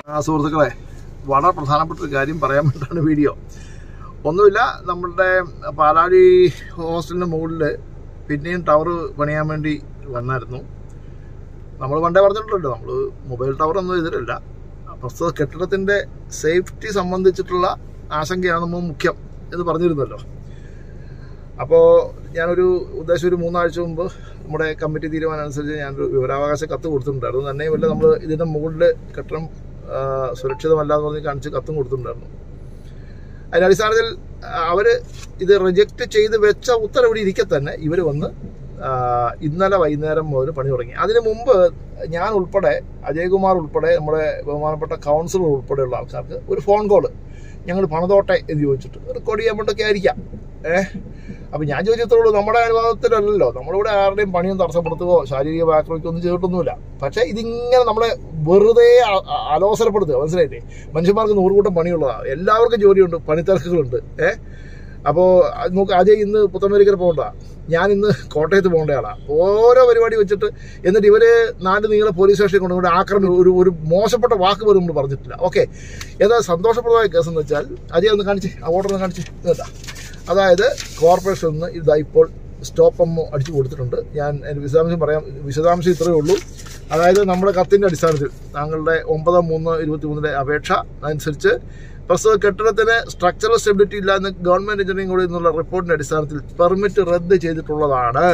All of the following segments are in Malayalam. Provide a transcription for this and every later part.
ആ സുഹൃത്തുക്കളെ വളരെ പ്രധാനപ്പെട്ട ഒരു കാര്യം പറയാൻ വേണ്ടിയിട്ടാണ് വീഡിയോ ഒന്നുമില്ല നമ്മളുടെ പാലാഴി ഹോസ്റ്റലിൻ്റെ മുകളിൽ പിന്നെയും ടവർ പണിയാൻ വേണ്ടി വന്നായിരുന്നു നമ്മൾ പണ്ടേ പറഞ്ഞിട്ടുണ്ടല്ലോ നമ്മൾ മൊബൈൽ ടവർ ഒന്നും എതിരല്ല പ്രസ്തുത കെട്ടിടത്തിൻ്റെ സേഫ്റ്റി സംബന്ധിച്ചിട്ടുള്ള ആശങ്കയാണ് നമ്മൾ മുഖ്യം എന്ന് പറഞ്ഞിരുന്നല്ലോ അപ്പോൾ ഞാനൊരു ഉദ്ദേശം ഒരു മൂന്നാഴ്ച മുമ്പ് നമ്മുടെ കമ്മിറ്റി തീരുമാനം അനുസരിച്ച് ഞാനൊരു വിവരാവകാശ കത്ത് കൊടുത്തിട്ടുണ്ടായിരുന്നു തന്നെയുമല്ല നമ്മൾ ഇതിൻ്റെ മുകളിൽ കെട്ടിടം ആ, സുരക്ഷിതമല്ലാന്ന് പറഞ്ഞ് കാണിച്ച് കത്തും കൊടുത്തിട്ടുണ്ടായിരുന്നു അതിൻ്റെ അടിസ്ഥാനത്തിൽ അവർ ഇത് റിജക്റ്റ് ചെയ്ത് വെച്ച ഉത്തരവിടെ ഇരിക്കെ തന്നെ ഇവർ വന്ന് ആ, ഇന്നലെ വൈകുന്നേരം മുതൽ പണി തുടങ്ങി അതിനു മുമ്പ് ഞാൻ ഉൾപ്പെടെ അജയകുമാർ ഉൾപ്പെടെ നമ്മുടെ ബഹുമാനപ്പെട്ട കൗൺസിലർ ഉൾപ്പെടെയുള്ള ആൾക്കാർക്ക് ഒരു ഫോൺ കോള് ഞങ്ങൾ പണതോട്ടെ എന്ന് ചോദിച്ചിട്ട് റെക്കോർഡ് ചെയ്യാൻ വേണ്ടൊക്കെ ആയിരിക്കാം ഏഹ് അപ്പം ഞാൻ ചോദിച്ചത്രേ നമ്മുടെ അനുവാദത്തിലല്ലല്ലോ നമ്മളിവിടെ ആരുടെയും പണിയും തടസ്സപ്പെടുത്തുകയോ ശാരീരിക ആക്രമിക്കുകയോ ഒന്നും ചെയ്തിട്ടൊന്നുമില്ല പക്ഷേ ഇതിങ്ങനെ നമ്മളെ വെറുതെ അ- അ- അലോസരപ്പെടുത്തുക മനസ്സിലായില്ലേ മനുഷ്യന്മാർക്ക് നൂറുകൂട്ടം പണിയുള്ളതാണ് എല്ലാവർക്കും ജോലിയുണ്ട് പണിത്തിരക്കുകളുണ്ട് ഏഹ് അപ്പോൾ നോക്ക് അജയ് ഇന്ന് പുത്തമ്പരിക്കര പോകണ്ട ഞാൻ ഇന്ന് കോട്ടയത്ത് പോകേണ്ട ആളാണ് ഓരോ പരിപാടി വെച്ചിട്ട് എന്നിട്ട് ഇവര് നാല് നീളെ പോലീസ് സ്റ്റേഷനിൽ കൊണ്ടുകൊണ്ട് ആക്രമി ഒരു ഒരു മോശപ്പെട്ട വാക്ക് പോലും നമ്മൾ പറഞ്ഞിട്ടില്ല ഓക്കെ ഏതാ സന്തോഷപ്രദമായ കേസ് എന്ന് വെച്ചാൽ അജയ് ഒന്ന് കാണിച്ച് ആ ഓർഡർ ഒന്ന് കാണിച്ച് കേട്ടാ അതായത് കോർപ്പറേഷൻ നിന്ന് ഇതാ ഇപ്പോൾ സ്റ്റോപ്പ് അമ്മോ അടിച്ചു കൊടുത്തിട്ടുണ്ട് ഞാൻ അതിന്റെ വിശദാംശം പറയാം വിശദാംശം ഇത്രയേ ഉള്ളൂ അതായത് നമ്മുടെ കത്തിന്റെ അടിസ്ഥാനത്തിൽ താങ്കളുടെ ഒമ്പത് മൂന്ന് ഇരുപത്തി മൂന്നിലെ അപേക്ഷ അനുസരിച്ച് പ്രസ്തുത കെട്ടിടത്തിന് സ്ട്രക്ചറൽ സ്റ്റെബിലിറ്റി ഇല്ല എന്ന് ഗവൺമെന്റ് എഞ്ചിനീയറിംഗ് കൂടി നിന്നുള്ള റിപ്പോർട്ടിന്റെ അടിസ്ഥാനത്തിൽ പെർമിറ്റ് റദ്ദ് ചെയ്തിട്ടുള്ളതാണ്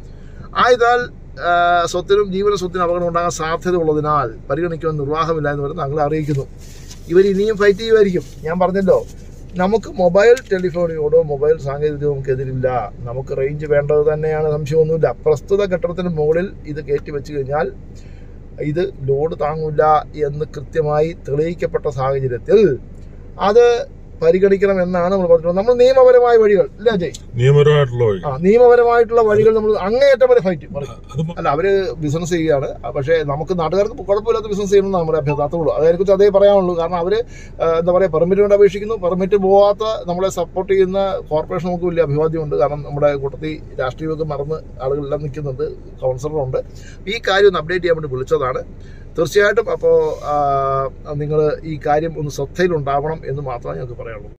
ആയതാൽ ആ, സ്വത്തിനും ജീവന സ്വത്തിനും അപകടം ഉണ്ടാകാൻ സാധ്യത ഉള്ളതിനാൽ പരിഗണിക്കുവാൻ നിർവാഹമില്ല എന്ന് പറഞ്ഞ് ഞങ്ങളെ അറിയിക്കുന്നു ഇവർ ഇനിയും ഫൈറ്റ് ചെയ്യുമായിരിക്കും ഞാൻ പറഞ്ഞല്ലോ നമുക്ക് മൊബൈൽ ടെലിഫോണിയോടോ മൊബൈൽ സാങ്കേതികതയോ നമുക്കെതിരില്ല നമുക്ക് റേഞ്ച് വേണ്ടത് തന്നെയാണ് സംശയമൊന്നുമില്ല പ്രസ്തുത കെട്ടിടത്തിന് മുകളിൽ ഇത് കയറ്റി വെച്ച് കഴിഞ്ഞാൽ ഇത് ലോഡ് താങ്ങൂല എന്ന് കൃത്യമായി തെളിയിക്കപ്പെട്ട സാഹചര്യത്തിൽ അത് പരിഗണിക്കണം എന്നാണ് നമ്മൾ പറഞ്ഞിട്ടുള്ളത് നമ്മൾ നിയമപരമായ വഴികൾ ഇല്ല അജയ് നിയമപരമായിട്ടുള്ള വഴി ആ നിയമപരമായിട്ടുള്ള വഴികൾ നമ്മൾ അങ്ങേയറ്റം വരെ ഫൈറ്റ് പറയും അത് അല്ല അവര് ബിസിനസ് ചെയ്യുകയാണ് പക്ഷേ നമുക്ക് നാട്ടുകാർക്ക് കുഴപ്പമില്ലാത്ത ബിസിനസ് ചെയ്യണമെന്ന് നമ്മുടെ അഭ്യർത്ഥന അത്രേ ഉള്ളൂ അതേക്കുറിച്ച് അതേ പറയാനുള്ളൂ കാരണം അവര് ആ, എന്താ പറയുക പെർമിറ്റ് വേണ്ടി അപേക്ഷിക്കുന്നു പെർമിറ്റ് പോവാത്ത നമ്മളെ സപ്പോർട്ട് ചെയ്യുന്ന കോർപ്പറേഷൻ നമുക്ക് വലിയ അഭിവാദ്യമുണ്ട് കാരണം നമ്മുടെ കൂട്ടത്തിൽ രാഷ്ട്രീയമൊക്കെ മറന്ന് ആളുകളെല്ലാം നിൽക്കുന്നുണ്ട് കൗൺസിലറുണ്ട് ഈ കാര്യം ഒന്ന് അപ്ഡേറ്റ് ചെയ്യാൻ വേണ്ടി വിളിച്ചതാണ് തീർച്ചയായിട്ടും അപ്പോൾ നിങ്ങൾ ഈ കാര്യം ഒന്ന് ശ്രദ്ധയിലുണ്ടാവണം എന്ന് മാത്രമേ ഞങ്ങൾക്ക് പറയാനുള്ളൂ